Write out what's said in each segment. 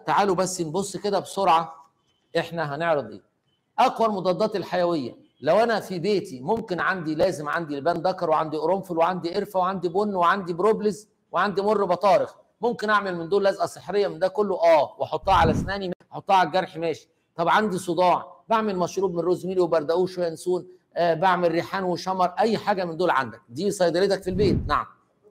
تعالوا بس نبص كده بسرعه احنا هنعرض ايه اقوى المضادات الحيويه لو انا في بيتي ممكن عندي لازم عندي لبان دكر وعندي قرنفل وعندي قرفه وعندي بن وعندي بروبلز وعندي مر بطارخ ممكن اعمل من دول لزقه سحريه من ده كله اه واحطها على اسناني احطها على الجرح ماشي طب عندي صداع بعمل مشروب من روزميري وبردقوش وينسون آه بعمل ريحان وشمر اي حاجه من دول عندك دي صيدليتك في البيت نعم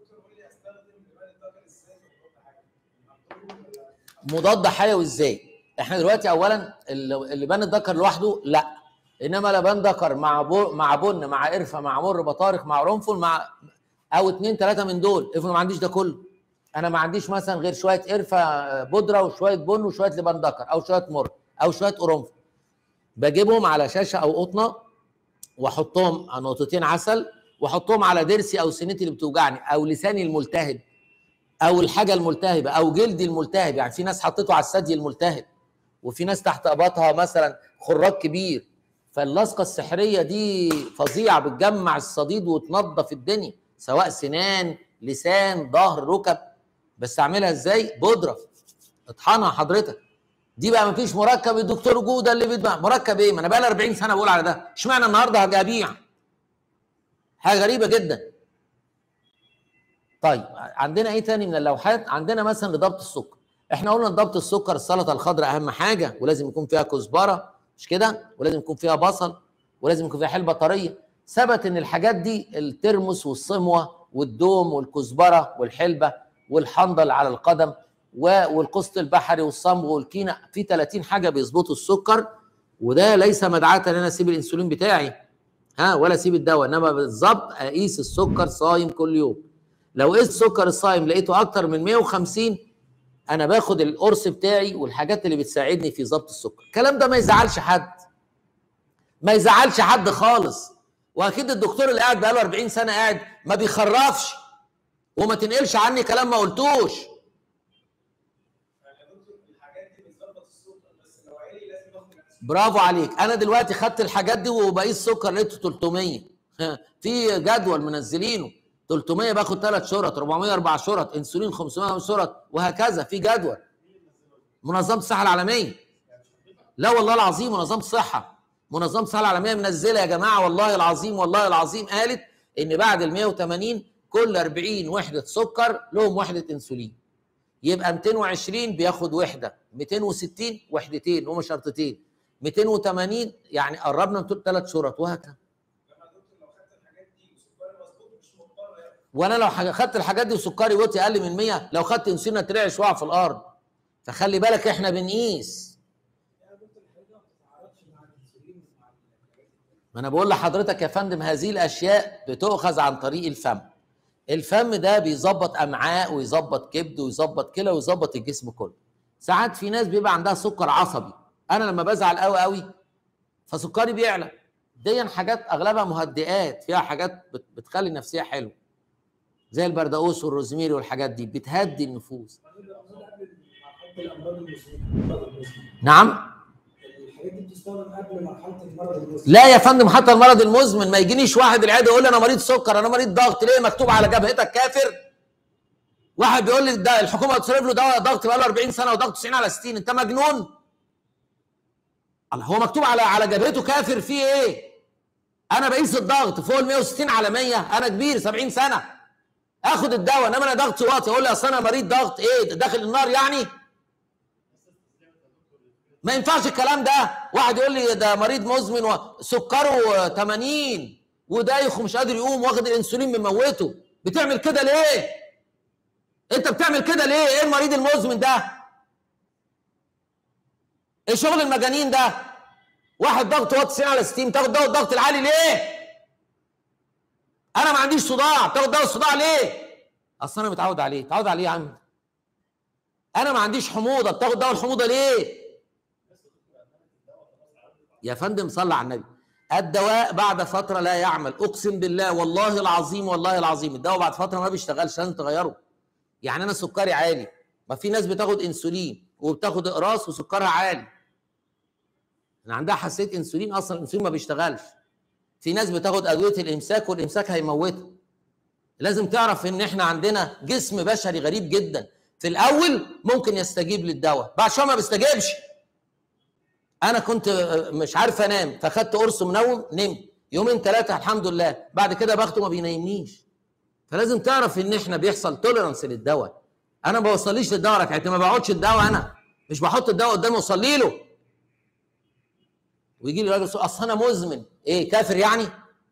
مضاد حيوي ازاي احنا دلوقتي اولا اللبان الذكر لوحده لا انما لبان ذكر مع بو مع بن مع قرفه مع مر بطارخ مع قرنفل مع او اثنين ثلاثه من دول افرض ما عنديش ده كله انا ما عنديش مثلا غير شويه قرفه بودره وشويه بن وشويه لبان ذكر او شويه مر او شويه قرنفل بجيبهم على شاشه او قطنه واحطهم نقطتين عسل واحطهم على ضرسي او سنتي اللي بتوجعني او لساني الملتهب او الحاجه الملتهبه او جلدي الملتهب يعني في ناس حطيته على الثدي الملتهب وفي ناس تحت اباطها مثلا خراج كبير فاللصقه السحريه دي فظيعه بتجمع الصديد وتنظف الدنيا سواء سنان لسان ظهر ركب بس اعملها ازاي بودره اطحنها حضرتك دي بقى مفيش مركب الدكتور جوده اللي بيدمع مركب ايه ما انا بقى لي 40 سنه بقول على ده اشمعنى النهارده هاجي ابيع حاجه غريبه جدا طيب عندنا ايه تاني من اللوحات عندنا مثلا لضبط السكر احنا قلنا ضبط السكر السلطه الخضراء اهم حاجه ولازم يكون فيها كزبره مش كده ولازم يكون فيها بصل ولازم يكون فيها حلبه طريه ثبت ان الحاجات دي الترمس والصموه والدوم والكزبره والحلبه والحنظل على القدم والقسط البحري والصمغ والكينه في 30 حاجه بيظبطوا السكر وده ليس مدعاه ان انا اسيب الانسولين بتاعي ها ولا اسيب الدواء انما بالظبط اقيس السكر صايم كل يوم لو قست سكر الصايم لقيته اكتر من 150 انا باخد القرص بتاعي والحاجات اللي بتساعدني في ضبط السكر الكلام ده ما يزعلش حد ما يزعلش حد خالص واكيد الدكتور اللي قاعد بقاله 40 سنه قاعد ما بيخرفش وما تنقلش عني كلام ما قلتوش برافو عليك انا دلوقتي خدت الحاجات دي وبقيس سكر لقيته 300 في جدول منزلينه 300 باخد ثلاث شرط 400 اربع شرط انسولين 500 شرط وهكذا في جدول منظمه الصحه العالميه لا والله العظيم منظمه الصحه منظمه الصحه العالميه منزله يا جماعه والله العظيم والله العظيم قالت ان بعد ال 180 كل 40 وحده سكر لهم وحده انسولين يبقى 220 بياخد وحده 260 وحدتين هما شرطتين 280 يعني قربنا من ثلاث شرط وهكذا وانا لو خدت الحاجات دي وسكري وطي اقل من 100 لو خدت انسولين هترعش واقع في الارض فخلي بالك احنا بنقيس ما انا بقول لحضرتك يا فندم هذه الاشياء بتؤخذ عن طريق الفم الفم ده بيظبط امعاء ويظبط كبد ويظبط كلى ويظبط الجسم كله ساعات في ناس بيبقى عندها سكر عصبي انا لما بزعل قوي قوي فسكري بيعلى دي حاجات اغلبها مهدئات فيها حاجات بتخلي النفسيه حلوه زي البردقوس والروزميري والحاجات دي بتهدي النفوس نعم الحاجات دي بتستخدم قبل مرحله المرض المزمن لا يا فندم حتى المرض المزمن ما يجينيش واحد العياده يقول لي انا مريض سكر انا مريض ضغط ليه مكتوب على جبهتك كافر واحد بيقول لي ده الحكومه هتصرف له دواء ضغط بقى له 40 سنه وضغط 90 على 60 انت مجنون الله هو مكتوب على على جبهته كافر فيه ايه انا بقيس الضغط فوق ال 160 على 100 انا كبير 70 سنه اخد الدواء انما انا ضغطي واطي اقول لي اصل انا مريض ضغط ايه داخل النار يعني ما ينفعش الكلام ده واحد يقول لي ده مريض مزمن وسكره 80 ودايخ ومش قادر يقوم واخد الانسولين مموته بتعمل كده ليه انت بتعمل كده ليه ايه المريض المزمن ده ايه شغل المجانين ده واحد ضغط واطي 90 على 60 تاخد دواء الضغط العالي ليه انا ما عنديش صداع تاخد دواء الصداع ليه اصل انا متعود عليه متعود عليه يا عم انا ما عنديش حموضه بتاخد دواء الحموضه ليه يا فندم صلى على النبي الدواء بعد فترة لا يعمل أقسم بالله والله العظيم والله العظيم الدواء بعد فترة ما بيشتغلش لازم تغيره يعني أنا سكري عالي ما في ناس بتاخد انسولين وبتاخد اقراص وسكرها عالي انا عندها حساسيه انسولين اصلا الانسولين ما بيشتغلش في ناس بتاخد ادويه الامساك والامساك هيموتها لازم تعرف ان احنا عندنا جسم بشري غريب جدا في الاول ممكن يستجيب للدواء بعد شويه ما بيستجيبش انا كنت آه، مش عارف انام فاخدت قرص منوم نمت يومين ثلاثه الحمد لله بعد كده باخده ما بينيمنيش فلازم تعرف ان احنا بيحصل توليرانس للدواء انا ما بوصليش للدواء ركعتين ما بقعدش الدواء انا مش بحط الدواء قدامي واصلي له ويجي لي راجل يقول اصل انا مزمن ايه كافر يعني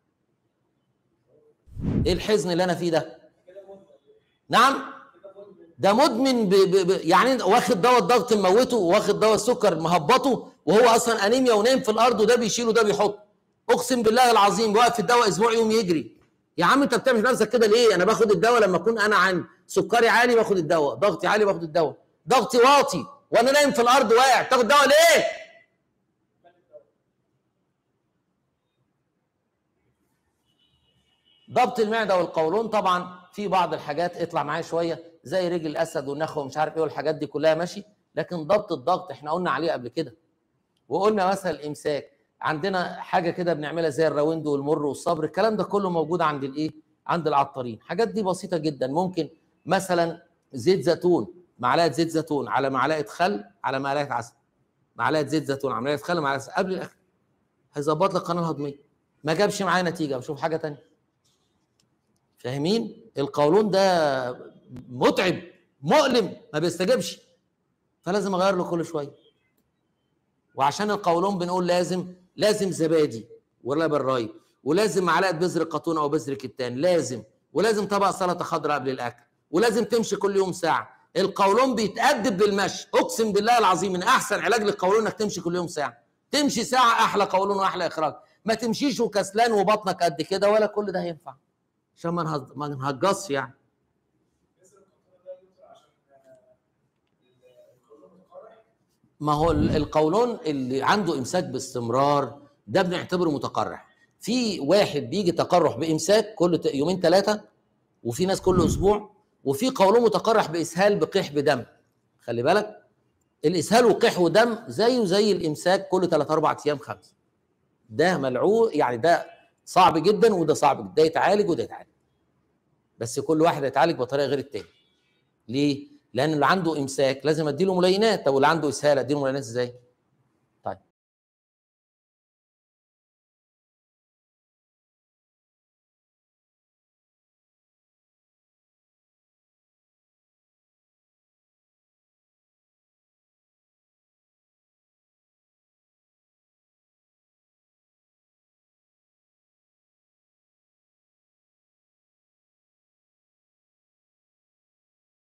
ايه الحزن اللي انا فيه ده نعم ده مدمن ب... ب... ب... يعني واخد دواء الضغط مموته واخد دواء السكر مهبطه وهو اصلا انيميا ونايم في الارض وده بيشيله وده بيحط اقسم بالله العظيم واقف الدواء اسبوع يوم يجري يا عم انت بتعمل في نفسك كده ليه انا باخد الدواء لما اكون انا عن سكري عالي باخد الدواء ضغطي عالي باخد الدواء ضغطي واطي وانا نايم في الارض واقع تاخد دواء ليه ضبط المعده والقولون طبعا في بعض الحاجات اطلع معايا شويه زي رجل الاسد والنخوه ومش عارف ايه والحاجات دي كلها ماشي لكن ضبط الضغط احنا قلنا عليه قبل كده وقلنا مثلا الامساك عندنا حاجه كده بنعملها زي الراوند والمر والصبر الكلام ده كله موجود عند الايه عند العطارين حاجات دي بسيطه جدا ممكن مثلا زيت زيتون معلقه زيت زيتون على معلقه خل على معلقه عسل معلقه زيت زيتون على معلقه خل معلقه عسل قبل الاكل هيظبط لك القناه الهضميه ما جابش معايا نتيجه بشوف حاجه تانية فاهمين القولون ده متعب مؤلم ما بيستجبش فلازم اغير له كل شويه وعشان القولون بنقول لازم لازم زبادي ولبن راي ولازم معلقه بذر قطون او بذر كتان لازم ولازم طبق سلطه خضراء قبل الاكل ولازم تمشي كل يوم ساعه القولون بيتأدب بالمشي اقسم بالله العظيم من احسن علاج للقولون انك تمشي كل يوم ساعه تمشي ساعه احلى قولون واحلى اخراج ما تمشيش وكسلان وبطنك قد كده ولا كل ده هينفع عشان ما نهز- ما نهجصش يعني ما هو ال- القولون اللي عنده امساك باستمرار ده بنعتبره متقرح في واحد بيجي تقرح بامساك كل ت- يومين ثلاثه وفي ناس كل اسبوع وفي قولون متقرح باسهال بقيح بدم خلي بالك الاسهال وقيح ودم زيه زي الامساك كل ثلاث اربع ايام خمسه ده ملعوب يعني ده صعب جدا وده صعب جدا ده يتعالج وده يتعالج بس كل واحد يتعالج بطريقه غير التاني ليه؟ لان اللي عنده امساك لازم اديله ملينات طب واللي عنده اسهال اديله ملينات ازاي؟